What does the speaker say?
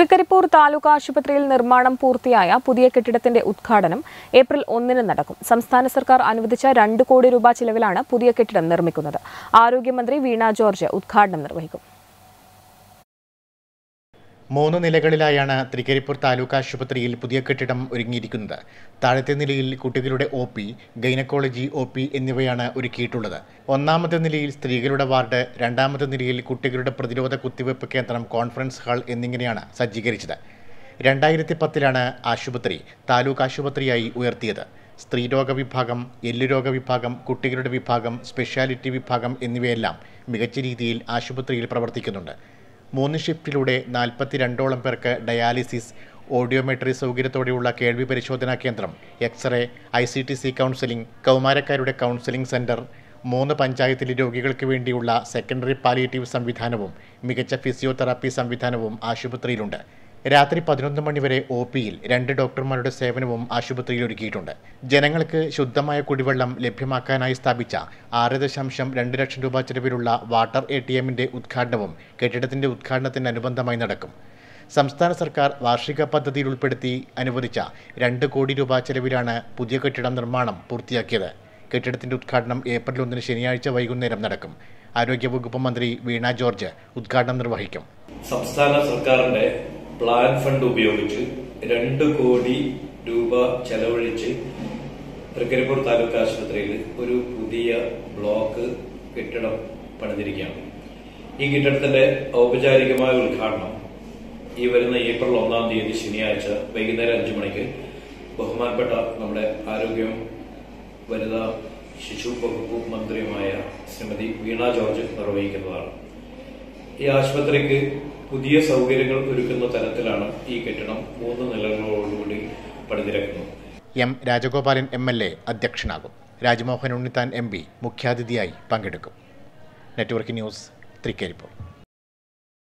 തൃക്കരിപ്പൂർ താലൂക്ക് ആശുപത്രിയിൽ നിർമ്മാണം പൂർത്തിയായ പുതിയ കെട്ടിടത്തിന്റെ ഉദ്ഘാടനം ഏപ്രിൽ ഒന്നിന് നടക്കും സംസ്ഥാന സർക്കാർ അനുവദിച്ച രണ്ട് കോടി രൂപ ചിലവിലാണ് പുതിയ കെട്ടിടം നിർമ്മിക്കുന്നത് ആരോഗ്യമന്ത്രി വീണ ജോർജ് ഉദ്ഘാടനം നിർവഹിക്കും മൂന്ന് നിലകളിലായാണ് തൃക്കരിപ്പൂർ താലൂക്ക് ആശുപത്രിയിൽ പുതിയ കെട്ടിടം ഒരുങ്ങിയിരിക്കുന്നത് താഴത്തെ നിലയിൽ കുട്ടികളുടെ O P gynaecology O P എന്നിവയാണ് ഒരുക്കിയിട്ടുള്ളത് ഒന്നാമത്തെ നിലയിൽ സ്ത്രീകളുടെ വാർഡ് രണ്ടാമത്തെ നിലയിൽ കുട്ടികളുടെ പ്രതിരോധ കുത്തിവയ്പ്പ് കേന്ദ്രം കോൺഫറൻസ് ഹാൾ എന്നിങ്ങനെയാണ് സജ്ജീകരിച്ചത് രണ്ടായിരത്തി പത്തിലാണ് ആശുപത്രി താലൂക്ക് ആശുപത്രിയായി ഉയർത്തിയത് സ്ത്രീരോഗ വിഭാഗം എല്ലുരോഗ വിഭാഗം കുട്ടികളുടെ വിഭാഗം സ്പെഷ്യാലിറ്റി വിഭാഗം എന്നിവയെല്ലാം മികച്ച രീതിയിൽ ആശുപത്രിയിൽ പ്രവർത്തിക്കുന്നുണ്ട് മൂന്ന് ഷിഫ്റ്റിലൂടെ നാൽപ്പത്തിരണ്ടോളം പേർക്ക് ഡയാലിസിസ് ഓഡിയോമെട്രി സൗകര്യത്തോടെയുള്ള കേൾവി പരിശോധനാ കേന്ദ്രം X ray I C T C counselling കൗമാരക്കാരുടെ കൗൺസിലിംഗ് സെൻറ്റർ മൂന്ന് പഞ്ചായത്തിലെ രോഗികൾക്ക് വേണ്ടിയുള്ള സെക്കൻഡറി പാലിയേറ്റീവ് സംവിധാനവും മികച്ച ഫിസിയോതെറാപ്പി സംവിധാനവും ആശുപത്രിയിലുണ്ട് രാത്രി പതിനൊന്ന് മണിവരെ ഒ പിയിൽ രണ്ട് ഡോക്ടർമാരുടെ സേവനവും ആശുപത്രിയിൽ ഒരുക്കിയിട്ടുണ്ട് ജനങ്ങൾക്ക് ശുദ്ധമായ കുടിവെള്ളം ലഭ്യമാക്കാനായി സ്ഥാപിച്ച ആറ് ദശാംശം രണ്ട് ലക്ഷം രൂപ ചെലവിലുള്ള വാട്ടർ എ ടി എമ്മിൻ്റെ ഉദ്ഘാടനവും കെട്ടിടത്തിൻ്റെ ഉദ്ഘാടനത്തിന് അനുബന്ധമായി നടക്കും സംസ്ഥാന സർക്കാർ വാർഷിക പദ്ധതിയിൽ ഉൾപ്പെടുത്തി അനുവദിച്ച രണ്ട് കോടി രൂപ ചെലവിലാണ് പുതിയ കെട്ടിടം നിർമ്മാണം പൂർത്തിയാക്കിയത് കെട്ടിടത്തിന്റെ ഉദ്ഘാടനം ഏപ്രിൽ ഒന്നിന് ശനിയാഴ്ച വൈകുന്നേരം നടക്കും ആരോഗ്യവകുപ്പ് മന്ത്രി വീണ ജോർജ് ഉദ്ഘാടനം നിർവഹിക്കും സംസ്ഥാന സർക്കാരിന്റെ പ്ലാൻ ഫണ്ട് ഉപയോഗിച്ച് രണ്ട് കോടി രൂപ ചെലവഴിച്ച് തൃക്കരിപ്പൂർ താലൂക്ക് ആശുപത്രിയിൽ ഒരു പുതിയ ബ്ലോക്ക് കെട്ടിടം പണിതിരിക്കുകയാണ് ഈ കെട്ടിടത്തിന്റെ ഔപചാരികമായ ഉദ്ഘാടനം ഈ വരുന്ന ഏപ്രിൽ ഒന്നാം തീയതി ശനിയാഴ്ച വൈകുന്നേരം അഞ്ചു മണിക്ക് ബഹുമാനപ്പെട്ട നമ്മുടെ ആരോഗ്യം വനിതാ ശിശു വകുപ്പ് മന്ത്രിയുമായ ശ്രീമതി വീണ ജോർജ് നിർവഹിക്കുന്നതാണ് ഈ ആശുപത്രിക്ക് പുതിയ സൗകര്യങ്ങൾ ഒരുക്കുന്ന തരത്തിലാണ് ഈ കെട്ടിടം മൂന്ന് നിലകളോടുകൂടി പണിതിരക്കുന്നത് M Rajagopalan M L A അധ്യക്ഷനാകും രാജ്മോഹൻ ഉണ്ണിത്താൻ എം പി മുഖ്യാതിഥിയായി പങ്കെടുക്കും നെറ്റ്വർക്ക് ന്യൂസ് തൃക്കരിപ്പൂർ